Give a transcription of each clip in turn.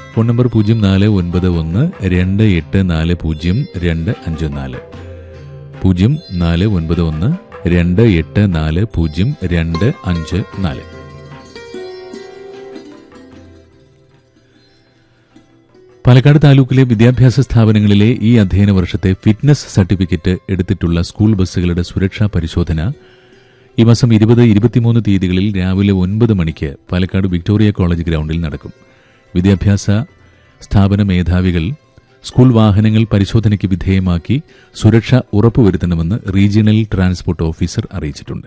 phone number പൂജ്യം നാല് ഒൻപത് ഒന്ന് രണ്ട് എട്ട് നാല് പൂജ്യം രണ്ട് അഞ്ച് നാല് പൂജ്യം നാല് ഒൻപത് ഒന്ന് രണ്ട് എട്ട് നാല് പൂജ്യം രണ്ട് അഞ്ച് നാല് പാലക്കാട് താലൂക്കിലെ വിദ്യാഭ്യാസ സ്ഥാപനങ്ങളിലെ ഈ അധ്യയന വർഷത്തെ ഫിറ്റ്നസ് സർട്ടിഫിക്കറ്റ് എടുത്തിട്ടുള്ള സ്കൂൾ ബസ്സുകളുടെ സുരക്ഷാ പരിശോധന ഈ മാസം ഇരുപത് ഇരുപത്തിമൂന്ന് തീയതികളിൽ രാവിലെ ഒൻപത് മണിക്ക് പാലക്കാട് വിക്ടോറിയ കോളേജ് ഗ്രൗണ്ടിൽ നടക്കും വിദ്യാഭ്യാസ സ്ഥാപന മേധാവികൾ സ്കൂൾ വാഹനങ്ങൾ പരിശോധനയ്ക്ക് വിധേയമാക്കി സുരക്ഷ ഉറപ്പുവരുത്തണമെന്ന് റീജിയണൽ ട്രാൻസ്പോർട്ട് ഓഫീസർ അറിയിച്ചിട്ടുണ്ട്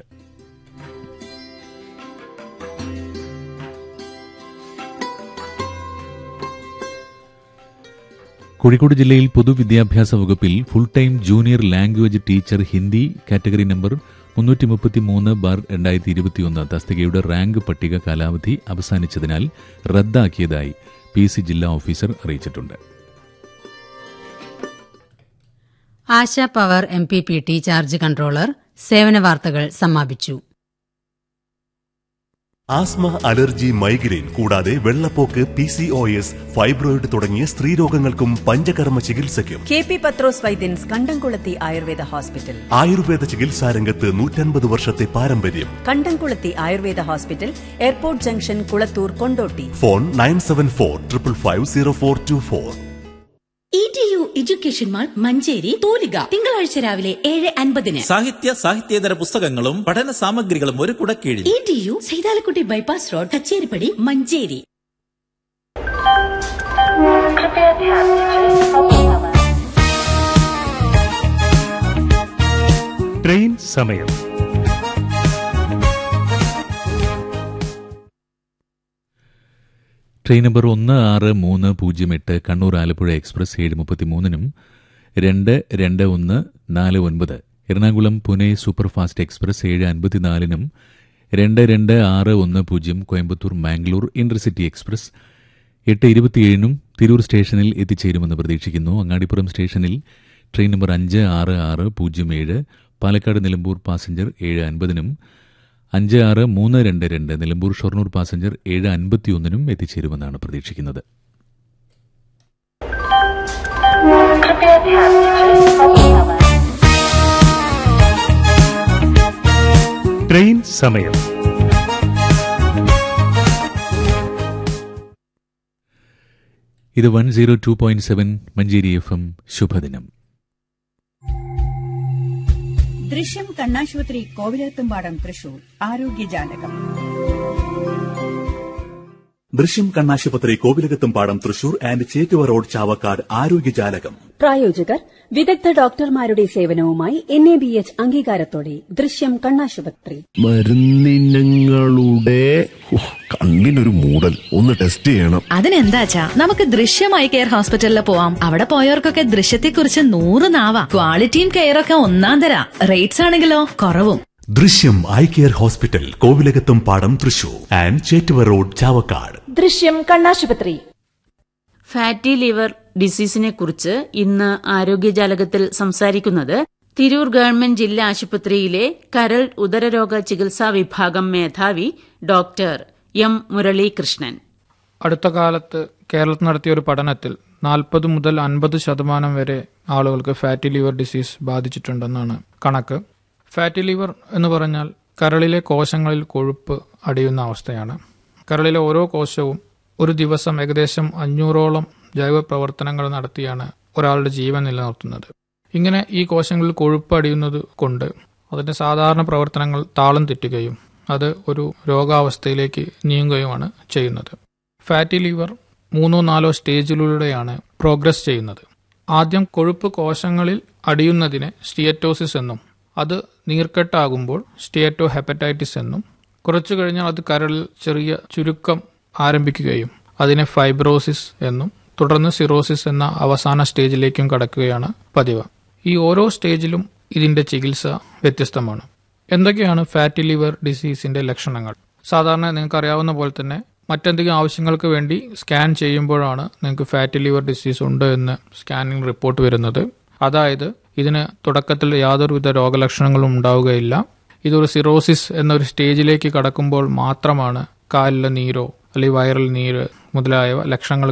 കോഴിക്കോട് ജില്ലയിൽ പൊതുവിദ്യാഭ്യാസ വകുപ്പിൽ full time junior language teacher Hindi category number മുന്നൂറ്റി മുപ്പത്തിമൂന്ന് ബാർ രണ്ടായിരത്തി ഇരുപത്തിയൊന്ന് തസ്തികയുടെ റാങ്ക് പട്ടിക കാലാവധി അവസാനിച്ചതിനാൽ റദ്ദാക്കിയതായി പി സി ജില്ലാ ഓഫീസർ അറിയിച്ചിട്ടുണ്ട് Asha power M P P T charge controller സേവന വാർത്തകൾ സമാപിച്ചു ആസ്മ അലർജി മൈഗ്രെയിൻ കൂടാതെ വെള്ളപ്പോക്ക് P C O S fibroid തുടങ്ങിയ സ്ത്രീരോഗങ്ങൾക്കും പഞ്ചകർമ്മ ചികിത്സയ്ക്കും കെ പി പത്രോസ് വൈദ്യൻസ് കണ്ടംകുളത്തി ആയുർവേദ ഹോസ്പിറ്റൽ ആയുർവേദ ചികിത്സാരംഗത്ത് നൂറ്റൻപത് വർഷത്തെ പാരമ്പര്യം Kandamkulathi Ayurveda hospital airport junction Kulathur Kondotty phone nine seven four triple five zero four two four E T U education mall Manjeri തൂലിക തിങ്കളാഴ്ച രാവിലെ ഏഴ് അൻപതിന് സാഹിത്യ സാഹിത്യേതര പുസ്തകങ്ങളും പഠന സാമഗ്രികളും ഒരു കുടക്കീഴിൽ E T U Saithalakutty bypass road Kacheripadi Manjeri train സമയം ട്രെയിൻ നമ്പർ ഒന്ന് ആറ് മൂന്ന് പൂജ്യം എട്ട് കണ്ണൂർ ആലപ്പുഴ എക്സ്പ്രസ് ഏഴ് മുപ്പത്തിമൂന്നിനും രണ്ട് രണ്ട് ഒന്ന് നാല് ഒൻപത് എറണാകുളം പുനെ സൂപ്പർഫാസ്റ്റ് എക്സ്പ്രസ് ഏഴ് അൻപത്തിനാലിനും രണ്ട് രണ്ട് ആറ് ഒന്ന് പൂജ്യം കോയമ്പത്തൂർ മാംഗ്ലൂർ ഇന്റർസിറ്റി എക്സ്പ്രസ് എട്ട് ഇരുപത്തിയേഴിനും തിരൂർ സ്റ്റേഷനിൽ എത്തിച്ചേരുമെന്ന് പ്രതീക്ഷിക്കുന്നു അങ്ങാടിപ്പുറം സ്റ്റേഷനിൽ ട്രെയിൻ നമ്പർ അഞ്ച് ആറ് ആറ് പൂജ്യം ഏഴ് പാലക്കാട് നിലമ്പൂർ പാസഞ്ചർ ഏഴ് അൻപതിനും അഞ്ച് ആറ് മൂന്ന് രണ്ട് രണ്ട് നിലമ്പൂർ ഷൊർണൂർ പാസഞ്ചർ ഏഴ് അൻപത്തിയൊന്നിനും എത്തിച്ചേരുമെന്നാണ് പ്രതീക്ഷിക്കുന്നത് ട്രെയിൻ സമയം ഇത് one zero two point seven Manjeri F M ശുഭദിനം ദൃശ്യം കണ്ണാശുപത്രി കോവിലത്തുംപാടം തൃശൂർ ആരോഗ്യജാലകം ദൃശ്യം കണ്ണാശുപത്രി കോവിലകത്തും പാടം തൃശൂർ ആൻഡ് ചേറ്റുവ റോഡ് ചാവക്കാട് ആരോഗ്യജാലകം പ്രായോജകർ വിദഗ്ധ ഡോക്ടർമാരുടെ സേവനവുമായി എൻ എ ബി എച്ച് അംഗീകാരത്തോടെ ദൃശ്യം കണ്ണാശുപത്രി മരുന്നിനങ്ങളുടെ ഉഹ്, കണ്ണിനൊരു മൂടൽ ഒന്ന് ടെസ്റ്റ് ചെയ്യണം അതിനെന്താച്ചാ നമുക്ക് ദൃശ്യമായി കെയർ ഹോസ്പിറ്റലിൽ പോവാം അവിടെ പോയവർക്കൊക്കെ ദൃശ്യത്തെക്കുറിച്ച് നൂറ് നാവാ ക്വാളിറ്റിയും കെയറൊക്കെ ഒന്നാം തരാ റേറ്റ്സ് ആണെങ്കിലോ കുറവും ദൃശ്യം eye care hospital Kovilakathum Padam Thrissur and Chettuva road Chavakkad Drishyam കണ്ണാശുപത്രി ഫാറ്റി ലിവർ ഡിസീസിനെ കുറിച്ച് ഇന്ന് ആരോഗ്യജാലകത്തിൽ സംസാരിക്കുന്നത് തിരൂർ ഗവൺമെന്റ് ജില്ലാ ആശുപത്രിയിലെ കരൾ ഉദരരോഗ ചികിത്സാ വിഭാഗം മേധാവി ഡോക്ടർ എം മുരളീകൃഷ്ണൻ അടുത്ത കാലത്ത് കേരളത്തിൽ നടത്തിയ ഒരു പഠനത്തിൽ നാൽപ്പത് മുതൽ അൻപത് ശതമാനം വരെ ആളുകൾക്ക് ഫാറ്റി ലിവർ ഡിസീസ് ബാധിച്ചിട്ടുണ്ടെന്നാണ് കണക്ക് ഫാറ്റി ലിവർ എന്ന് പറഞ്ഞാൽ കരളിലെ കോശങ്ങളിൽ കൊഴുപ്പ് അടിയുന്ന അവസ്ഥയാണ് കരളിലെ ഓരോ കോശവും ഒരു ദിവസം ഏകദേശം അഞ്ഞൂറോളം ജൈവ പ്രവർത്തനങ്ങൾ നടത്തിയാണ് ഒരാളുടെ ജീവൻ നിലനിർത്തുന്നത് ഇങ്ങനെ ഈ കോശങ്ങളിൽ കൊഴുപ്പ് അടിയുന്നത് കൊണ്ട് അതിന്റെ സാധാരണ പ്രവർത്തനങ്ങൾ താളം തെറ്റുകയും അത് ഒരു രോഗാവസ്ഥയിലേക്ക് നീങ്ങുകയുമാണ് ചെയ്യുന്നത് ഫാറ്റി ലിവർ മൂന്നോ നാലോ സ്റ്റേജിലൂടെയാണ് പ്രോഗ്രസ് ചെയ്യുന്നത് ആദ്യം കൊഴുപ്പ് കോശങ്ങളിൽ അടിയുന്നതിനെ സ്റ്റിയറ്റോസിസ് എന്നും അത് നീർക്കെട്ടാകുമ്പോൾ സ്റ്റേറ്റോ ഹെപ്പറ്റൈറ്റിസ് എന്നും കുറച്ചു കഴിഞ്ഞാൽ അത് കരളിൽ ചെറിയ ചുരുക്കം ആരംഭിക്കുകയും അതിനെ ഫൈബ്രോസിസ് എന്നും തുടർന്ന് സിറോസിസ് എന്ന അവസാന സ്റ്റേജിലേക്കും കടക്കുകയാണ് പതിവ് ഈ ഓരോ സ്റ്റേജിലും ഇതിന്റെ ചികിത്സ വ്യത്യസ്തമാണ് എന്തൊക്കെയാണ് ഫാറ്റി ലിവർ ഡിസീസിന്റെ ലക്ഷണങ്ങൾ സാധാരണ നിങ്ങൾക്ക് അറിയാവുന്ന പോലെ തന്നെ മറ്റെന്തെങ്കിലും ആവശ്യങ്ങൾക്ക് വേണ്ടി സ്കാൻ ചെയ്യുമ്പോഴാണ് നിങ്ങൾക്ക് ഫാറ്റി ലിവർ ഡിസീസ് ഉണ്ട് എന്ന് സ്കാനിംഗ് റിപ്പോർട്ട് വരുന്നത് അതായത് ഇതിന് തുടക്കത്തിൽ യാതൊരുവിധ രോഗലക്ഷണങ്ങളും ഉണ്ടാവുകയില്ല ഇതൊരു സിറോസിസ് എന്നൊരു സ്റ്റേജിലേക്ക് കടക്കുമ്പോൾ മാത്രമാണ് കാലിലെ നീരോ അല്ലെങ്കിൽ വയറിൽ നീര് മുതലായവ ലക്ഷണങ്ങൾ